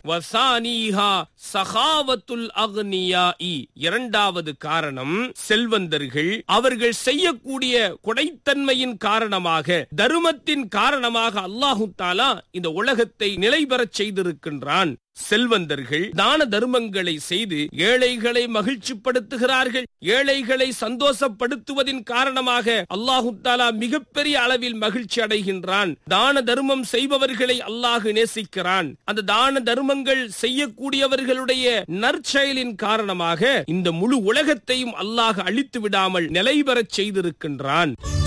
வசானீஹா சகாவத்துல் அக்னியாஇ இரண்டாவது காரணம் செல்வந்தர்கள் அவர்கள் செய்யக்கூடிய கொடைத்தன்மையின் காரணமாக தருமத்தின் காரணமாக அல்லாஹு தாலா இந்த உலகத்தை நிலை பெறச் செய்திருக்கின்றான் செல்வந்தர்கள் தான தர்மங்களை செய்து ஏழைகளை மகிழ்ச்சிப்படுத்துகிறார்கள் ஏழைகளை சந்தோஷப்படுத்துவதின் காரணமாக அல்லாஹு தாலா மிகப்பெரிய அளவில் மகிழ்ச்சி அடைகின்றான் தான தர்மம் செய்பவர்களை அல்லாஹு நேசிக்கிறான் அந்த தான தர்மங்கள் செய்யக்கூடியவர்களுடைய நற்செயலின் காரணமாக இந்த முழு உலகத்தையும் அல்லாஹ் அழித்து விடாமல் நிலை பெறச் செய்திருக்கின்றான்